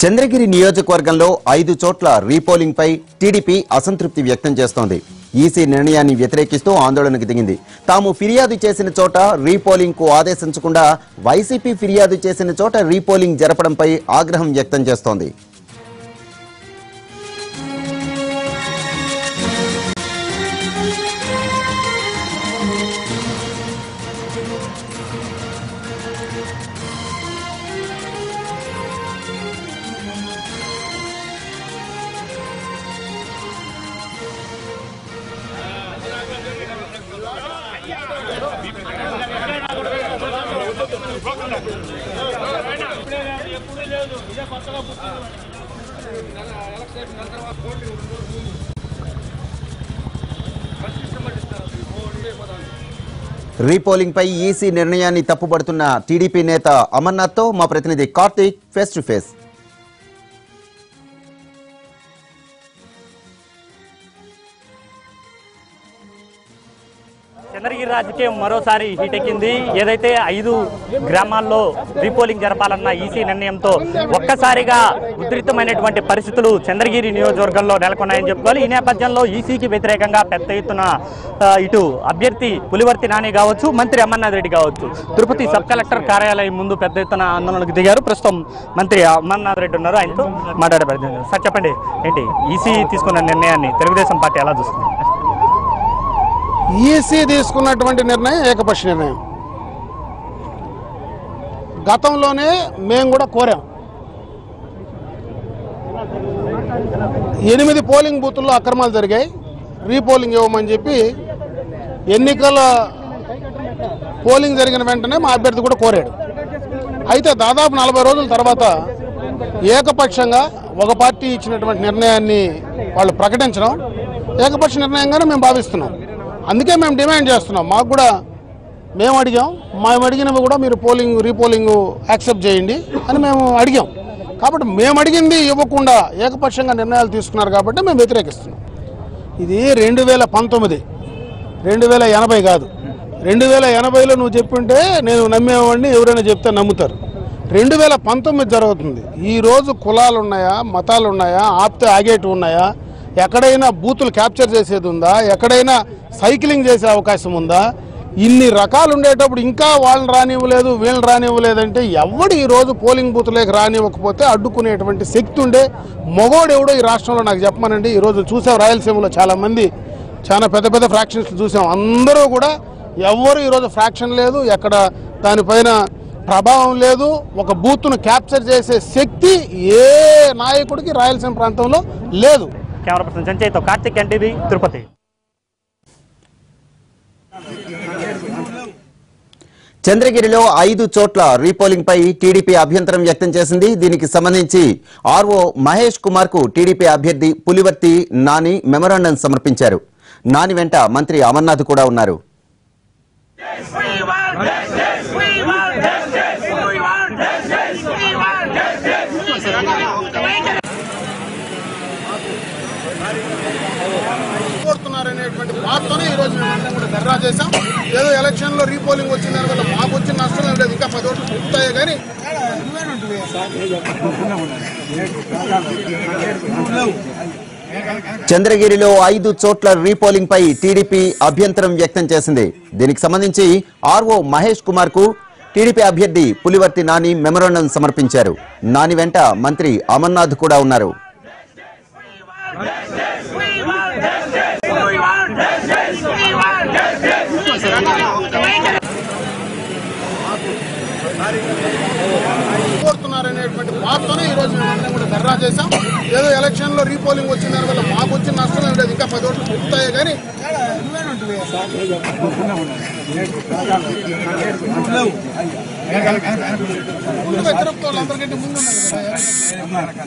చంద్రగిరి నియోజకవర్గంలో ఐదు చోట్ల రీపోలింగ్ పై టీడీపీ అసంతృప్తి వ్యక్తం చేస్తోంది ఈసీ నిర్ణయాన్ని వ్యతిరేకిస్తూ ఆందోళనకు దిగింది తాము ఫిర్యాదు చేసిన చోట రీపోలింగ్ కు ఆదేశించకుండా వైసీపీ ఫిర్యాదు చేసిన చోట రీపోలింగ్ జరపడంపై ఆగ్రహం వ్యక్తం చేస్తోంది రీపోలింగ్ పై ఈసీ నిర్ణయాన్ని తప్పుపడుతున్న టీడీపీ నేత అమర్నాథ్ తో మా ప్రతినిధి Karthik face to face Chandragiri రాజకీయం మరోసారి హీటెక్కింది ఏదైతే ఐదు గ్రామాల్లో రీపోలింగ్ జరపాలన్న ఈసీ నిర్ణయంతో ఒక్కసారిగా ఉధృతమైనటువంటి పరిస్థితులు చంద్రగిరి నియోజకవర్గంలో నెలకొన్నాయని చెప్పుకోవాలి ఈ నేపథ్యంలో ఈసీకి వ్యతిరేకంగా పెద్ద ఎత్తున ఆ, ఇటు అభ్యర్థి పులివర్తి నాని కావచ్చు మంత్రి అమర్నాథ్ రెడ్డి కావచ్చు తిరుపతి సబ్ కలెక్టర్ కార్యాలయం ముందు పెద్ద ఎత్తున ఆందోళనకు దిగారు ప్రస్తుతం మంత్రి అమర్నాథ్ రెడ్డి ఉన్నారు ఆయనతో మాట్లాడే ప్రయత్నం చేద్దాం. సార్ చెప్పండి ఏంటి ఈసీ తీసుకున్న నిర్ణయాన్ని తెలుగుదేశం పార్టీ ఎలా చూస్తుంది ఈసీ తీసుకున్నటువంటి నిర్ణయం ఏకపక్ష నిర్ణయం గతంలోనే మేము కూడా కోరాం ఎనిమిది పోలింగ్ బూతుల్లో అక్రమాలు జరిగాయి రీపోలింగ్ ఇవ్వమని చెప్పి ఎన్నికల పోలింగ్ జరిగిన వెంటనే మా అభ్యర్థి కూడా కోరాడు అయితే దాదాపు నలభై రోజుల తర్వాత ఏకపక్షంగా ఒక పార్టీ ఇచ్చినటువంటి నిర్ణయాన్ని వాళ్ళు ప్రకటించడం ఏకపక్ష నిర్ణయంగానే మేము భావిస్తున్నాం అందుకే మేము డిమాండ్ చేస్తున్నాం మాకు కూడా మేము అడిగాం మేము అడిగినవి కూడా మీరు పోలింగ్ రీపోలింగ్ యాక్సెప్ట్ చేయండి అని మేము అడిగాం కాబట్టి మేము అడిగింది ఇవ్వకుండా ఏకపక్షంగా నిర్ణయాలు తీసుకున్నారు కాబట్టి మేము వ్యతిరేకిస్తున్నాం ఇది రెండు వేల పంతొమ్మిది రెండు వేల ఎనభై కాదు రెండు వేల ఎనభైలో నువ్వు చెప్పుంటే నేను నమ్మేవాడిని ఎవరైనా చెప్తే నమ్ముతారు రెండు వేల పంతొమ్మిది జరుగుతుంది ఈ రోజు కులాలు ఉన్నాయా మతాలు ఉన్నాయా ఆపితే ఆగేటివి ఉన్నాయా ఎక్కడైనా బూతులు క్యాప్చర్ చేసేది ఉందా ఎక్కడైనా సైక్లింగ్ చేసే అవకాశం ఉందా ఇన్ని రకాలు ఉండేటప్పుడు ఇంకా వాళ్ళని రానివ్వలేదు వీళ్ళని రానివ్వలేదంటే ఎవడు ఈ రోజు పోలింగ్ బూత్లోకి రానివ్వకపోతే అడ్డుకునేటువంటి శక్తి ఉండే మొగోడు ఎవడో ఈ రాష్ట్రంలో నాకు చెప్పమనండి ఈ రోజు చూసాం రాయలసీమలో చాలా మంది చాలా పెద్ద పెద్ద ఫ్రాక్షన్స్ చూసాం అందరూ కూడా ఎవ్వరు ఈరోజు ఫ్రాక్షన్ లేదు ఎక్కడ దానిపైన ప్రభావం లేదు ఒక బూత్ను క్యాప్చర్ చేసే శక్తి ఏ నాయకుడికి రాయలసీమ ప్రాంతంలో లేదు కెమెరా పర్సన్ సంచయ్తో కార్తిక్ ఎన్టీవీ తిరుపతి చంద్రగిరిలో ఐదు చోట్ల రీపోలింగ్ పై టీడీపీ అభ్యంతరం వ్యక్తం చేసింది దీనికి సంబంధించి ఆర్ఓ మహేష్ కుమార్ కు టీడీపీ అభ్యర్థి పులివర్తి నాని మెమరాండం సమర్పించారు నాని వెంట మంత్రి అమర్నాథ్ కూడా ఉన్నారు We want justice. We want justice. We want justice. We want justice. కోరుతున్నారనేటువంటి వార్తనే ఈ రోజు మేము కూడా ధర్నా చేశాం ఏదో ఎలక్షన్ లో రీపోలింగ్ వచ్చిన దానివల్ల మాకు వచ్చిన నష్టం ఏం లేదు ఇంకా పది ఓట్లు పూర్తయ్యే కానీ చంద్రగిరిలో ఐదు చోట్ల రీపోలింగ్ పై టీడీపీ అభ్యంతరం వ్యక్తం చేసింది దీనికి సంబంధించి ఆర్ఓ మహేష్ కుమార్ కు టీడీపీ అభ్యర్థి పులివర్తి నాని మెమరాండం సమర్పించారు నాని వెంట మంత్రి అమర్నాథ్ కూడా ఉన్నారు We want justice. We want justice. We want justice. కోరుతున్నారనేటువంటి వార్తనే ఈ రోజు మేము కూడా ధర్నా చేశాం ఏదో ఎలక్షన్ లో రీపోలింగ్ వచ్చిన దానివల్ల మాకు వచ్చిన నష్టం ఏం లేదు ఇంకా పది ఓట్లు పూర్తయ్యే కానీ ముందుగా తిరుపతి వాళ్ళందరికంటే ముందు ఉన్నారు కదా.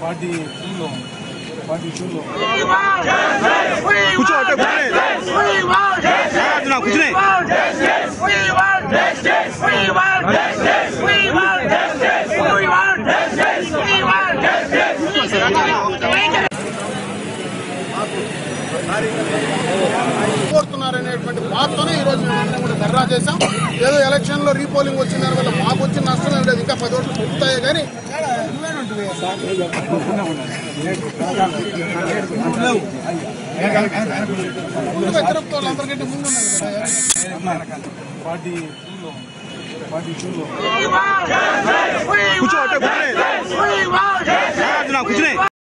కూర్చో అంటే We want justice. We want justice. We want justice. We want justice. We want justice. We want justice. We want justice. కోరుతున్నారనేటువంటి వార్తనే ఈ రోజు మేము కూడా ధర్నా చేశాం ఏదో ఎలక్షన్ లో రీపోలింగ్ వచ్చిన దానివల్ల మాకు వచ్చిన నష్టం ఏం లేదు ఇంకా పది ఓట్లు పెరుగుతాయి కానీ ముందుగా తిరుపతి వాళ్ళు అందరికంటే ముందు ఉన్నారు కదా. కూర్చో అంటే కూర్చునే కూర్చునే